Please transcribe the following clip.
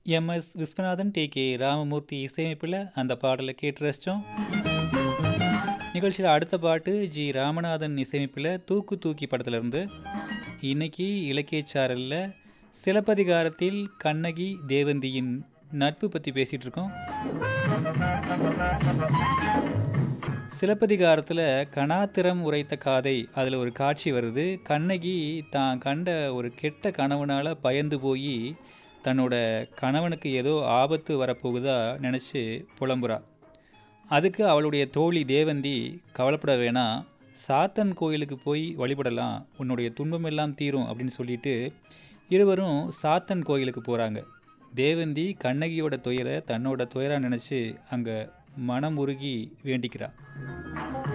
MS. Viswanathan, T K. Ramamoorthy இசையமைப்பில அந்த பாடல கேட்டு ரசிச்சோம். நிகழ்ச்சியில அடுத்த பாட்டு ஜி. ராமநாதன் இசையமைப்பில தூக்கு தூக்கி படத்திலிருந்து. இன்னைக்கு இலக்கியச் சாரல்ல சிலப்பதிகாரத்தில் கண்ணகி, தேவந்தியின் நட்பு பத்தி பேசிட்டு இருக்கோம். சிலப்பதிகாரத்தில கணாத்திறம் உரைத்த காதை அதில ஒரு காட்சி வருது. கண்ணகி தான் கண்ட ஒரு கெட்ட கனவுனால பயந்து போயி, தன்னோட கணவனுக்கு ஏதோ ஆபத்து வரப்போகுதா நெனச்சு புலம்புறா. அதுக்கு அவளுடைய தோழி தேவந்தி, "கவலைப்பட வேணாம். சாத்தன் கோயிலுக்கு போய் வழிபடலாம். உன்னுடைய துன்பமெல்லாம் தீரும்" அப்படின்னு சொல்லிட்டு, இருவரும் சாத்தன் கோயிலுக்கு போறாங்க. தேவந்தி கண்ணகியோட துயர தன்னோட துயரா நெனச்சு அங்க மனமுருகி வேண்டிக்கிறா.